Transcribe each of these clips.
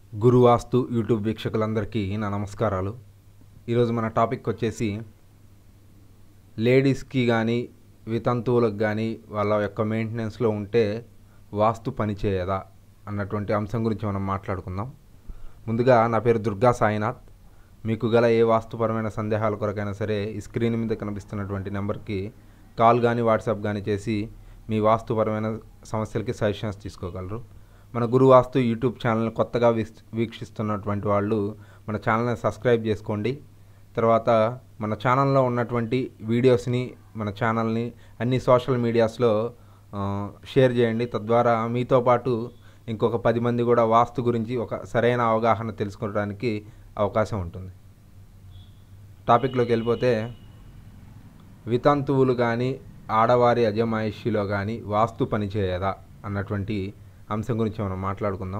గురువాస్తు YouTube వీక్షకులందరికీ నా నమస్కారాలు ఈరోజు మన టాపిక్ వచ్చేసి లేడీస్కి కానీ వితంతువులకు కానీ వాళ్ళ యొక్క మెయింటెనెన్స్లో ఉంటే వాస్తు పనిచేయదా అన్నటువంటి అంశం గురించి మనం మాట్లాడుకుందాం ముందుగా నా పేరు దుర్గా సాయినాథ్ మీకు గల ఏ వాస్తుపరమైన సందేహాల కొరకైనా సరే ఈ స్క్రీన్ మీద కనిపిస్తున్నటువంటి నెంబర్కి కాల్ కానీ వాట్సాప్ కానీ చేసి మీ వాస్తుపరమైన సమస్యలకి సజెషన్స్ తీసుకోగలరు మన గురు వాస్తు యూట్యూబ్ ఛానల్ని కొత్తగా వీస్- వీక్షిస్తున్నటువంటి వాళ్ళు మన ఛానల్ని సబ్స్క్రైబ్ చేసుకోండి తర్వాత మన ఛానల్లో ఉన్నటువంటి వీడియోస్ని మన ఛానల్ని అన్ని సోషల్ మీడియాస్లో ఆ, షేర్ చేయండి తద్వారా మీతో పాటు ఇంకొక పది మంది కూడా వాస్తు గురించి ఒక సరైన అవగాహన తెలుసుకోవడానికి అవకాశం ఉంటుంది టాపిక్లోకి వెళ్ళిపోతే వితంతువులు కానీ ఆడవారి అజమాయిషిలో కానీ వాస్తు పనిచేయదా అన్నటువంటి అంశం గురించి మనం మాట్లాడుకుందాం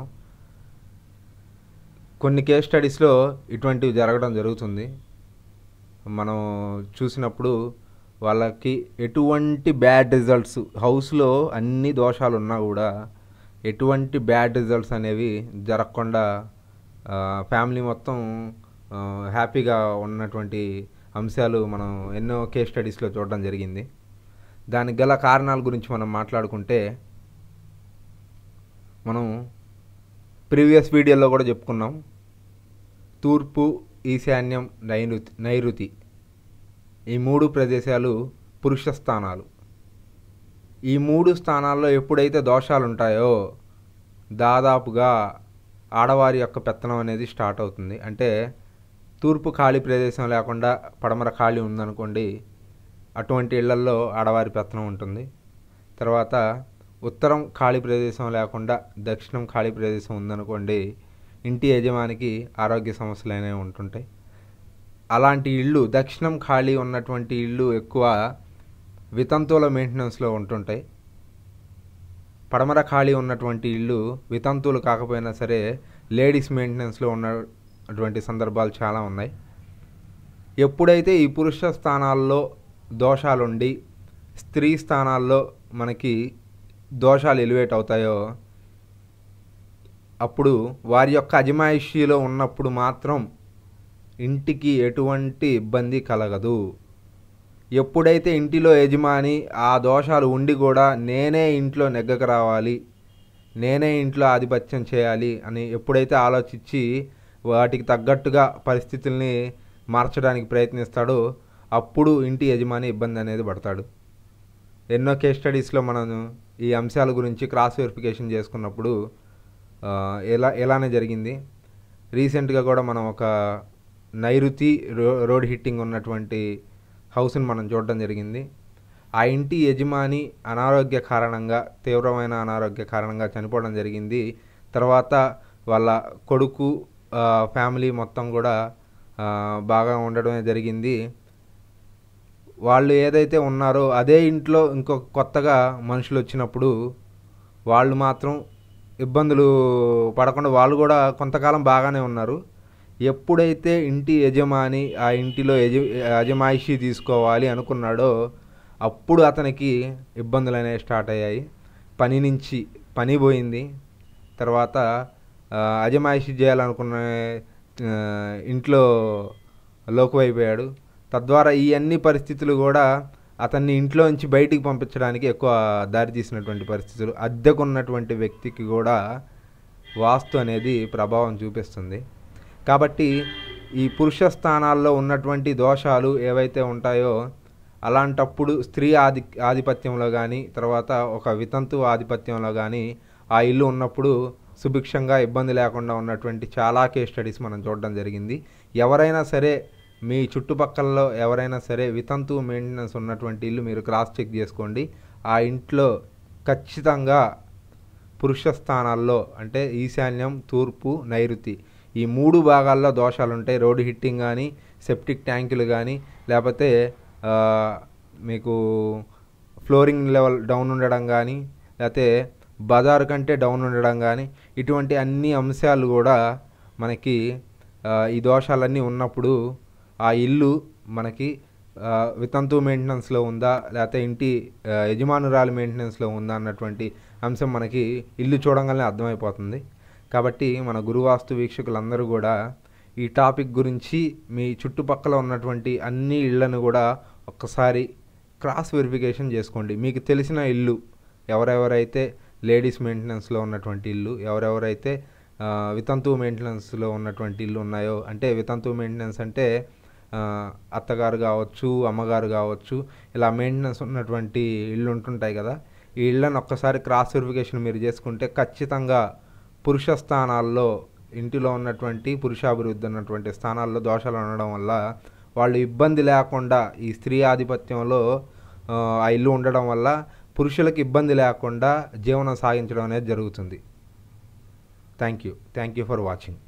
కొన్ని కేస్ స్టడీస్లో ఇటువంటివి జరగడం జరుగుతుంది మనం చూసినప్పుడు వాళ్ళకి ఎటువంటి బ్యాడ్ రిజల్ట్స్ హౌస్లో అన్ని దోషాలు ఉన్నా కూడా ఎటువంటి బ్యాడ్ రిజల్ట్స్ అనేవి జరగకుండా ఫ్యామిలీ మొత్తం ఆ, హ్యాపీగా ఉన్నటువంటి అంశాలు మనం ఎన్నో కేస్ స్టడీస్లో చూడడం జరిగింది దానికి గల కారణాల గురించి మనం మాట్లాడుకుంటే మనం ప్రీవియస్ వీడియోలో కూడా చెప్పుకున్నాం తూర్పు ఈశాన్యం నైరుతి నైరుతి ఈ మూడు ప్రదేశాలు పురుష స్థానాలు ఈ మూడు స్థానాల్లో ఎప్పుడైతే దోషాలు ఉంటాయో దాదాపుగా ఆడవారి యొక్క పెత్తనం అనేది స్టార్ట్ అవుతుంది అంటే తూర్పు ఖాళీ ప్రదేశం లేకుండా పడమర ఖాళీ ఉందనుకోండి అటువంటి ఇళ్లల్లో ఆడవారి పెత్తనం ఉంటుంది తర్వాత ఉత్తరం ఖాళీ ప్రదేశం లేకుండా దక్షిణం ఖాళీ ప్రదేశం ఉందనుకోండి ఇంటి యజమానికి ఆరోగ్య సమస్యలు అనేవి ఉంటుంటాయి అలాంటి ఇళ్ళు దక్షిణం ఖాళీ ఉన్నటువంటి ఇళ్ళు ఎక్కువ వితంతువుల మెయింటెనెన్స్లో ఉంటుంటాయి పడమర ఖాళీ ఉన్నటువంటి ఇళ్ళు వితంతువులు కాకపోయినా సరే లేడీస్ మెయింటెనెన్స్లో ఉన్నటువంటి సందర్భాలు చాలా ఉన్నాయి ఎప్పుడైతే ఈ పురుష స్థానాల్లో దోషాలుండి స్త్రీ స్థానాల్లో మనకి దోషాలు ఎలివేట్ అవుతాయో అప్పుడు వారి యొక్క అజమాయిషీలో ఉన్నప్పుడు మాత్రం ఇంటికి ఎటువంటి ఇబ్బంది కలగదు ఎప్పుడైతే ఇంటిలో యజమాని ఆ దోషాలు ఉండి కూడా నేనే ఇంట్లో నెగ్గక రావాలి నేనే ఇంట్లో ఆధిపత్యం చేయాలి అని ఎప్పుడైతే ఆలోచించి వాటికి తగ్గట్టుగా పరిస్థితుల్ని మార్చడానికి ప్రయత్నిస్తాడో అప్పుడు ఇంటి యజమాని ఇబ్బంది అనేది పడతాడు ఎన్నో కేస్ స్టడీస్లో మనం ఈ అంశాల గురించి క్రాస్ వెరిఫికేషన్ చేసుకున్నప్పుడు ఆ, ఎలా ఎలానే జరిగింది రీసెంట్గా కూడా మనం ఒక నైరుతి రో రోడ్ హిట్టింగ్ ఉన్నటువంటి హౌస్ని మనం చూడడం జరిగింది ఆ ఇంటి యజమాని అనారోగ్య కారణంగా తీవ్రమైన అనారోగ్య కారణంగా చనిపోవడం జరిగింది తర్వాత వాళ్ళ కొడుకు ఆ, ఫ్యామిలీ మొత్తం కూడా ఆ, బాగా ఉండడమే జరిగింది వాళ్ళు ఏదైతే ఉన్నారో అదే ఇంట్లో ఇంకొక కొత్తగా మనుషులు వచ్చినప్పుడు వాళ్ళు మాత్రం ఇబ్బందులు పడకుండా వాళ్ళు కూడా కొంతకాలం బాగానే ఉన్నారు ఎప్పుడైతే ఇంటి యజమాని ఆ ఇంటిలో యజ యజమాయిషి తీసుకోవాలి అనుకున్నాడో అప్పుడు అతనికి ఇబ్బందులు అనేవి స్టార్ట్ అయ్యాయి పని నుంచి పని పోయింది తర్వాత ఆ, అజమాయిషి చేయాలనుకున్న ఆ, ఇంట్లో లోకువైపోయాడు తద్వారా ఈ అన్ని పరిస్థితులు కూడా అతన్ని ఇంట్లో నుంచి బయటికి పంపించడానికి ఎక్కువ దారి తీసినటువంటి పరిస్థితులు అద్దెకున్నటువంటి వ్యక్తికి కూడా వాస్తు అనేది ప్రభావం చూపిస్తుంది కాబట్టి ఈ పురుష స్థానాల్లో ఉన్నటువంటి దోషాలు ఏవైతే ఉంటాయో అలాంటప్పుడు స్త్రీ ఆధి ఆధిపత్యంలో కానీ తర్వాత ఒక వితంతు ఆధిపత్యంలో కానీ ఆ ఇల్లు ఉన్నప్పుడు సుభిక్షంగా ఇబ్బంది లేకుండా ఉన్నటువంటి చాలా కేస్ స్టడీస్ మనం చూడడం జరిగింది ఎవరైనా సరే మీ చుట్టుపక్కలలో ఎవరైనా సరే వితంతు మెయింటెనెన్స్ ఉన్నటువంటి ఇల్లు మీరు క్రాస్ చెక్ చేసుకోండి ఆ ఇంట్లో ఖచ్చితంగా పురుష స్థానాల్లో అంటే ఈశాన్యం తూర్పు నైరుతి ఈ మూడు భాగాల్లో దోషాలు ఉంటాయి రోడ్డు హిట్టింగ్ కానీ సెప్టిక్ ట్యాంకులు కానీ లేకపోతే ఆ, మీకు ఫ్లోరింగ్ లెవెల్ డౌన్ ఉండడం కానీ లేకపోతే బజారు కంటే డౌన్ ఉండడం కానీ ఇటువంటి అన్ని అంశాలు కూడా మనకి ఆ, ఈ దోషాలన్నీ ఉన్నప్పుడు ఆ ఇల్లు మనకి ఆ, వితంతు మెయింటెనెన్స్లో ఉందా లేకపోతే ఇంటి ఆ, యజమానురాలి మెయింటెనెన్స్లో ఉందా అన్నటువంటి అంశం మనకి ఇల్లు చూడంగానే అర్థమైపోతుంది కాబట్టి మన గురువాస్తు వీక్షకులందరూ కూడా ఈ టాపిక్ గురించి మీ చుట్టుపక్కల ఉన్నటువంటి అన్ని ఇళ్లను కూడా ఒక్కసారి క్రాస్ వెరిఫికేషన్ చేసుకోండి మీకు తెలిసిన ఇల్లు ఎవరెవరైతే లేడీస్ మెయింటెనెన్స్లో ఉన్నటువంటి ఇల్లు ఎవరెవరైతే ఆ, వితంతు మెయింటెనెన్స్లో ఉన్నటువంటి ఇల్లు ఉన్నాయో అంటే వితంతు మెయింటెనెన్స్ అంటే ఆ, అత్తగారు కావచ్చు అమ్మగారు కావచ్చు ఇలా మెయింటెనెన్స్ ఉన్నటువంటి ఇల్లు ఉంటుంటాయి కదా ఈ ఇళ్ళని ఒక్కసారి క్రాస్ వెరిఫికేషన్ మీరు చేసుకుంటే ఖచ్చితంగా పురుష స్థానాల్లో ఇంటిలో ఉన్నటువంటి పురుషాభివృద్ధి ఉన్నటువంటి స్థానాల్లో దోషాలు ఉండడం వల్ల వాళ్ళు ఇబ్బంది లేకుండా ఈ స్త్రీ ఆధిపత్యంలో ఆ, ఆ ఇల్లు ఉండడం వల్ల పురుషులకు ఇబ్బంది లేకుండా జీవనం సాగించడం అనేది జరుగుతుంది thank you thank you for watching